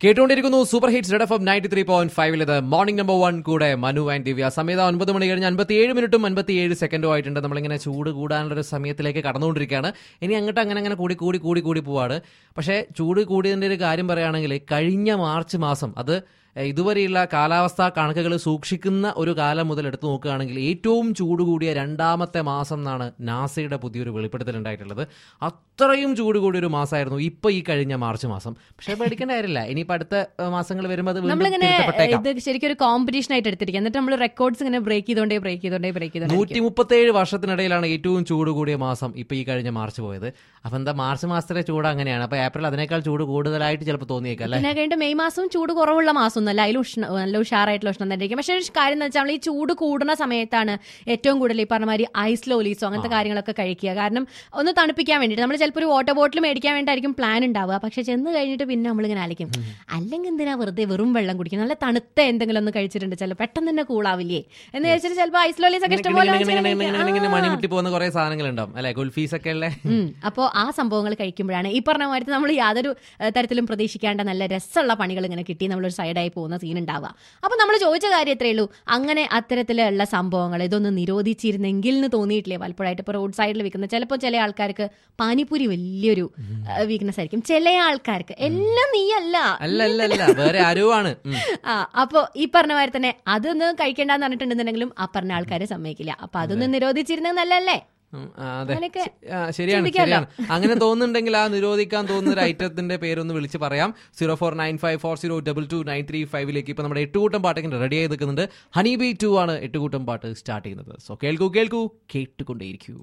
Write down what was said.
കേട്ടുകൊണ്ടിരിക്കുന്നു super hits red F ninety three point ഫൈവിൽ ഇത് മോർണിംഗ് നമ്പർ വൺ കൂടെ മനു ആൻഡ് ദിവ്യ സമയത്ത് ഒൻപത് മണി കഴിഞ്ഞ് അൻപത്തിയേഴ് മിനിറ്റും അൻപത്തിയേഴ് സെക്കൻഡും ആയിട്ടുണ്ട് നമ്മളിങ്ങനെ ചൂട് കൂടാനുള്ള ഒരു സമയത്തിലേക്ക് കടന്നുകൊണ്ടിരിക്കുകയാണ് ഇനി അങ്ങോട്ട് അങ്ങനെ അങ്ങനെ കൂടി കൂടി കൂടി കൂടി പോവാണ് പക്ഷേ ചൂട് കൂടിയതിൻ്റെ ഒരു കാര്യം പറയുകയാണെങ്കിൽ കഴിഞ്ഞ മാർച്ച് മാസം അത് എഹ്, ഇതുവരെയുള്ള കാലാവസ്ഥാ കണക്കുകൾ സൂക്ഷിക്കുന്ന ഒരു കാലം മുതൽ എടുത്തു നോക്കുകയാണെങ്കിൽ ഏറ്റവും ചൂട് കൂടിയ രണ്ടാമത്തെ മാസം എന്നാണ് നാസയുടെ പുതിയൊരു വെളിപ്പെടുത്തൽ ഉണ്ടായിട്ടുള്ളത് അത്രയും ചൂട് കൂടിയ ഒരു മാസമായിരുന്നു ഇപ്പൊ ഈ കഴിഞ്ഞ മാർച്ച് മാസം പക്ഷേ പേടിക്കേണ്ട കാര്യമില്ല ഇനിയിപ്പോ അടുത്ത മാസങ്ങൾ വരുമ്പോൾ അത് വീണ്ടും നമ്മളിങ്ങനെ തിരുത്തപ്പെട്ടേക്കാം ഇത് ശരിക്കും ഒരു കോമ്പറ്റീഷൻ ആയിട്ട് എടുത്തിരിക്കുക എന്നിട്ട് നമ്മൾ റെക്കോർഡ്സ് ഇങ്ങനെ ബ്രേക്ക് ചെയ്തോണ്ടേ ബ്രേക്ക് ചെയ്തോണ്ടേ ബ്രേക്ക് ചെയ്തോണ്ടേ നൂറ്റി മുപ്പത്തേഴ് വർഷത്തിനിടയിലാണ് ഏറ്റവും ചൂട് കൂടിയ മാസം ഇപ്പൊ ഈ കഴിഞ്ഞ മാർച്ച് പോയത് അപ്പൊ എന്താ മാർച്ച് മാസത്തിലെ ചൂട് അങ്ങനെയാണ് അപ്പൊ ഏപ്രിൽ അതിനേക്കാൾ ചൂട് കൂടുതലായിട്ട് ചിലപ്പോൾ തോന്നിയേക്കാം അല്ലെ പിന്നെ കഴിഞ്ഞിട്ട് മെയ് മാസവും ചൂട് കുറവുള്ള മാസം ഒന്നല്ല അതിൽ ഉഷ്ണ നല്ല ഉഷാറായിട്ടുള്ള ഉഷ്ണം തന്നെ ആയിരിക്കും പക്ഷേ ഒരു കാര്യം എന്ന് വെച്ചാൽ നമ്മൾ ഈ ചൂട് കൂടുന്ന സമയത്താണ് ഏറ്റവും കൂടുതൽ ഈ പറഞ്ഞ മാതിരി ഐസ് ലോലീസോ അങ്ങനത്തെ കാര്യങ്ങളൊക്കെ കഴിക്കുക കാരണം ഒന്ന് തണുപ്പിക്കാൻ വേണ്ടിയിട്ട് നമ്മൾ ചിലപ്പോൾ ഒരു വാട്ടർ ബോട്ടിൽ മേടിക്കാൻ വേണ്ടിയിട്ടായിരിക്കും പ്ലാൻ ഉണ്ടാവുക പക്ഷെ ചെന്ന് കഴിഞ്ഞിട്ട് പിന്നെ നമ്മളിങ്ങനെ ആലിക്കും അല്ലെങ്കിൽ എന്തിനാ വെറുതെ വെറും വെള്ളം കുടിക്കും നല്ല തണുത്ത എന്തെങ്കിലും ഒന്ന് കഴിച്ചിട്ടുണ്ട് ചില പെട്ടെന്ന് തന്നെ കൂളാവില്ലേ എന്ന് വെച്ചിട്ട് ചിലപ്പോൾ ഐസ് ലോലീസ് ഒക്കെ ഇഷ്ടംപോലെ വാങ്ങിച്ച് കഴിക്കാം. ആ. മണിമുട്ടി പോകുന്ന കുറെ സാധനങ്ങൾ ഉണ്ടാവും അല്ലെ ഗുൽഫീസ് ഒക്കെ ഉള്ള ഉം. അപ്പോ ആ സംഭവങ്ങൾ കഴിക്കുമ്പോഴാണ് ഈ പറഞ്ഞ മാതിരി നമ്മൾ യാതൊരു ഏഹ്, തരത്തിലും പ്രതീക്ഷിക്കാണ്ട നല്ല രസമുള്ള പണികൾ ഇങ്ങനെ കിട്ടി നമ്മളൊരു സൈഡായി പോകുന്ന സീൻ ഉണ്ടാവുക അപ്പൊ നമ്മൾ ചോദിച്ച കാര്യം എത്രയേ ഉള്ളൂ അങ്ങനെ അത്തരത്തിലുള്ള സംഭവങ്ങൾ ഇതൊന്ന് നിരോധിച്ചിരുന്നെങ്കിൽ എന്ന് തോന്നിയിട്ടില്ലേ പലപ്പോഴായിട്ട് ഇപ്പോൾ റോഡ് സൈഡിൽ വിൽക്കുന്ന ചിലപ്പോൾ ചില ആൾക്കാർക്ക് പാനിപ്പൂരി വലിയൊരു വീക്ക്നെസ് ആയിരിക്കും ചില ആൾക്കാർക്ക് എല്ലാം നീയല്ല അല്ല അല്ല അല്ല വേറെ ആരുമാണ് ഉം. ആ അപ്പൊ ഈ പറഞ്ഞ മാതിരി തന്നെ അതൊന്ന് കഴിക്കേണ്ടെന്ന് പറഞ്ഞിട്ടുണ്ടെന്നുണ്ടെങ്കിലും ആ പറഞ്ഞ ആൾക്കാരെ സമ്മതിക്കില്ല അപ്പൊ അതൊന്ന് നിരോധിച്ചിരുന്നത് നല്ലല്ലേ ഉം, ആ, അതെ അങ്ങനെയൊക്കെ ആ, ശരിയാണ് ചിന്തിക്കാമല്ലോ. ശരിയാണ് അങ്ങനെ തോന്നുന്നുണ്ടെങ്കിൽ ആ നിരോധിക്കാൻ തോന്നുന്ന ഒരു ഐറ്റത്തിന്റെ പേരൊന്ന് വിളിച്ച് പറയാം zero four nine five four zero double two nine three ഫൈവിലേക്ക് ഇപ്പൊ നമ്മുടെ എട്ടുകൂട്ടം പാട്ടൊക്കെ റെഡി ആയി നിൽക്കുന്നുണ്ട് ഹണി ബി ടു ആണ് എട്ടുകൂട്ടം പാട്ട് സ്റ്റാർട്ട് ചെയ്യുന്നത് സോ കേൾക്കൂ കേൾക്കൂ കേട്ടുകൊണ്ടേയിരിക്കൂ